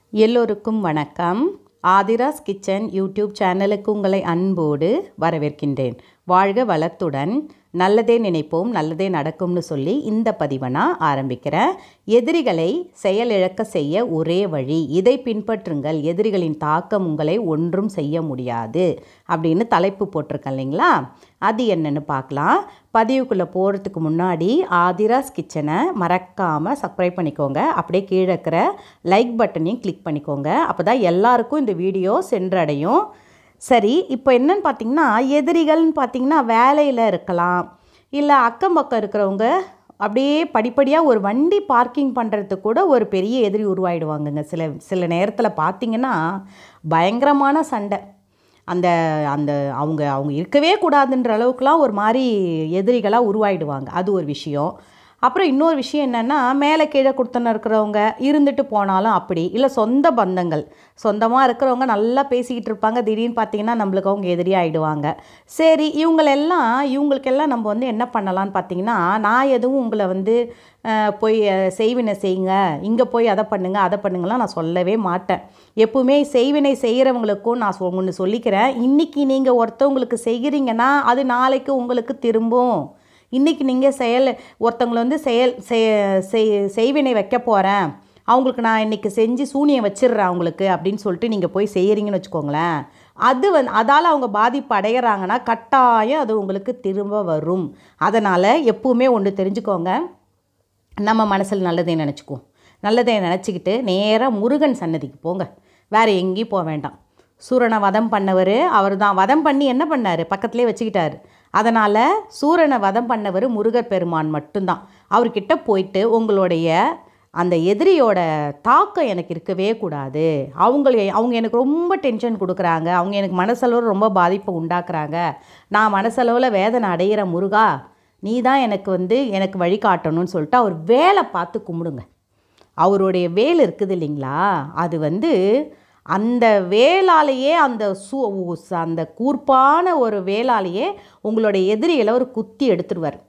எல்லோருக்கும் வணக்கம் Aadhira's kitchen YouTube சேனலுக்கு உங்களை அன்போடு வரவேற்கின்றேன் வாழ்க வளத்துடன் நல்லதே நினைப்போம் நல்லதே நடக்கும்னு சொல்லி இந்த பதிவை நான் ஆரம்பிக்கிறேன் எதிரிகளை செயலிழக்க செய்ய ஒரே வழி இதை பின்பற்றுங்கள் எதிரிகளின் தாக்கம் உங்களை ஒன்றும் செய்ய முடியாது அப்படின்னு தலைப்பு போட்டிருக்கேன் இல்லைங்களா அது என்னன்னு பார்க்கலாம் பதிவுக்குள்ளே போகிறதுக்கு முன்னாடி ஆதிராஸ் கிச்சனை மறக்காமல் சப்ஸ்கிரைப் பண்ணிக்கோங்க அப்படியே கீழே இருக்கிற லைக் பட்டனையும் கிளிக் பண்ணிக்கோங்க அப்போ தான் எல்லாருக்கும் இந்த வீடியோ சென்றடையும் சரி இப்போ என்னன்னு பார்த்தீங்கன்னா எதிரிகள்னு பார்த்தீங்கன்னா வேலையில் இருக்கலாம் இல்லை அக்கம் பக்கம் இருக்கிறவங்க அப்படியே படிப்படியாக ஒரு வண்டி பார்க்கிங் பண்ணுறதுக்கு கூட ஒரு பெரிய எதிரி உருவாயிடுவாங்கங்க சில சில நேரத்தில் பார்த்தீங்கன்னா பயங்கரமான சண்டை அந்த அந்த அவங்க அவங்க இருக்கவே கூடாதுன்ற அளவுக்குலாம் ஒரு மாதிரி எதிரிகளாக உருவாயிடுவாங்க அது ஒரு விஷயம் அப்புறம் இன்னொரு விஷயம் என்னென்னா மேலே கீழே கொடுத்தன இருக்கிறவங்க இருந்துட்டு போனாலும் அப்படி இல்லை சொந்த பந்தங்கள் சொந்தமாக இருக்கிறவங்க நல்லா பேசிக்கிட்டு இருப்பாங்க திடீர்னு பார்த்தீங்கன்னா நம்மளுக்கு அவங்க எதிரி ஆகிடுவாங்க சரி இவங்களெல்லாம் இவங்களுக்கெல்லாம் நம்ம வந்து என்ன பண்ணலான்னு பார்த்தீங்கன்னா நான் எதுவும் உங்களை வந்து அஹ், போய் அஹ், செய்வினை செய்யுங்க இங்கே போய் அதை பண்ணுங்க அதை பண்ணுங்கலாம் நான் சொல்லவே மாட்டேன் எப்பவுமே செய்வினை செய்கிறவங்களுக்கும் நான் சொ- ஒன்று சொல்லிக்கிறேன் இன்றைக்கி நீங்கள் ஒருத்தவங்களுக்கு செய்கிறீங்கன்னா அது நாளைக்கு உங்களுக்கு திரும்பும் இன்றைக்கி நீங்கள் செயல் ஒருத்தவங்களை வந்து செயல் செய்- செய்- செய்வினை வைக்க போகிறேன் அவங்களுக்கு நான் இன்றைக்கி செஞ்சு சூனியம் வச்சிடுறேன் அவங்களுக்கு அப்படின்னு சொல்லிட்டு நீங்கள் போய் செய்கிறீங்கன்னு வச்சுக்கோங்களேன் அது வந்து அதால் அவங்க பாதிப்பு அடைகிறாங்கன்னா கட்டாயம் அது உங்களுக்கு திரும்ப வரும் அதனால் எப்பவுமே ஒன்று தெரிஞ்சுக்கோங்க நம்ம மனசில் நல்லதே நினச்சிக்குவோம் நல்லதே நினச்சிக்கிட்டு நேராக முருகன் சன்னதிக்கு போங்க வேறு எங்கேயும் போக வேண்டாம் சூரனை வதம் பண்ணவர் அவர் தான் வதம் பண்ணி என்ன பண்ணார் பக்கத்துலேயே வச்சுக்கிட்டாரு அதனால் சூரனை வதம் பண்ணவர் முருகர் பெருமான் மட்டும்தான் அவர்கிட்ட போயிட்டு உங்களுடைய அந்த எதிரியோட தாக்கம் எனக்கு இருக்கவே கூடாது அவங்கள அவங்க எனக்கு ரொம்ப டென்ஷன் கொடுக்குறாங்க அவங்க எனக்கு மனசளவில் ரொம்ப பாதிப்பை உண்டாக்குறாங்க நான் மனசளவில் வேதனை அடையிற முருகா நீ தான் எனக்கு வந்து எனக்கு வழிகாட்டணும்னு சொல்லிட்டு அவர் வேலை பார்த்து கும்பிடுங்க அவருடைய வேல் இருக்குது இல்லைங்களா அது வந்து அந்த வேலாலேயே அந்த சூ உ- அந்த கூர்ப்பான ஒரு வேலாலேயே உங்களுடைய எதிரிகளை ஒரு குத்தி எடுத்துருவார்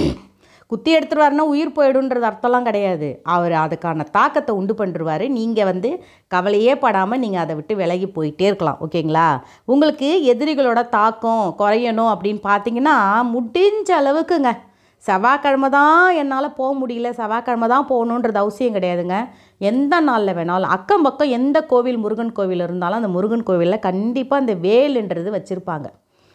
குத்தி எடுத்துருவாருன்னா உயிர் போயிடுன்றது அர்த்தம்லாம் கிடையாது அவர் அதுக்கான தாக்கத்தை உண்டு பண்ணிருவார் நீங்கள் வந்து கவலையே படாமல் நீங்கள் அதை விட்டு விலகி போயிட்டே இருக்கலாம் ஓகேங்களா உங்களுக்கு எதிரிகளோட தாக்கம் குறையணும் அப்படின்னு பார்த்தீங்கன்னா முடிஞ்ச அளவுக்குங்க செவ்வாய்க்கிழமை தான் என்னால் போக முடியல செவ்வாய்க்கிழமை தான் போகணுன்றது அவசியம் கிடையாதுங்க எந்த நாளில் வேணாலும் அக்கம் பக்கம் எந்த கோவில் முருகன் கோவில் இருந்தாலும் அந்த முருகன் கோவிலில் கண்டிப்பாக அந்த வேலுன்றது வச்சுருப்பாங்க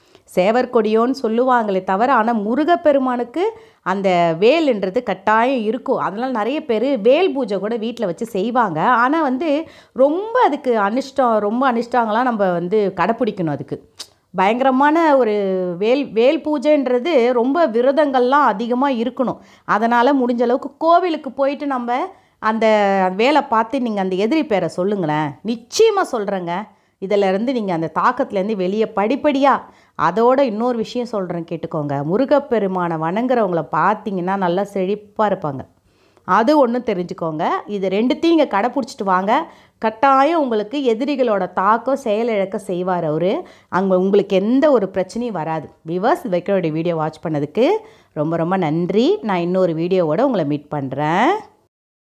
சேவர் கொடியோன்னு சொல்லுவாங்களே தவிர ஆனால் முருகப்பெருமானுக்கு அந்த வேல்ன்றது கட்டாயம் இருக்கும் அதனால் நிறைய பேர் வேல் பூஜை கூட வீட்டில் வச்சு செய்வாங்க ஆனால் வந்து ரொம்ப அதுக்கு அனிஷ்டம் ரொம்ப அனிஷ்டங்களாம் நம்ம வந்து கடைப்பிடிக்கணும் அதுக்கு பயங்கரமான ஒரு வேல் வேல் பூஜைன்றது ரொம்ப விரதங்கள்லாம் அதிகமாக இருக்கணும் அதனால் முடிஞ்ச அளவுக்கு கோவிலுக்கு போயிட்டு நம்ம அந்த வேலை பார்த்து நீங்கள் அந்த எதிரி பேரை சொல்லுங்களேன் நிச்சயமாக சொல்கிறேங்க இதிலேருந்து நீங்கள் அந்த தாக்கத்துலேருந்து வெளியே படிப்படியாக அதோட இன்னொரு விஷயம் சொல்கிறேன் கேட்டுக்கோங்க முருகப்பெருமானை வணங்குறவங்கள பார்த்தீங்கன்னா நல்லா செழிப்பாக இருப்பாங்க அது ஒன்று தெரிஞ்சுக்கோங்க இது ரெண்டுத்தையும் இங்கே கடைப்பிடிச்சிட்டு வாங்க கட்டாயம் உங்களுக்கு எதிரிகளோட தாக்கம் செயலிழக்க செய்வார் அவர் அங்கே உங்களுக்கு எந்த ஒரு பிரச்சனையும் வராது விவர்ஸ் வைக்கிறோடைய வீடியோ வாட்ச் பண்ணதுக்கு ரொம்ப ரொம்ப நன்றி நான் இன்னொரு வீடியோவோட உங்களை மீட் பண்ணுறேன்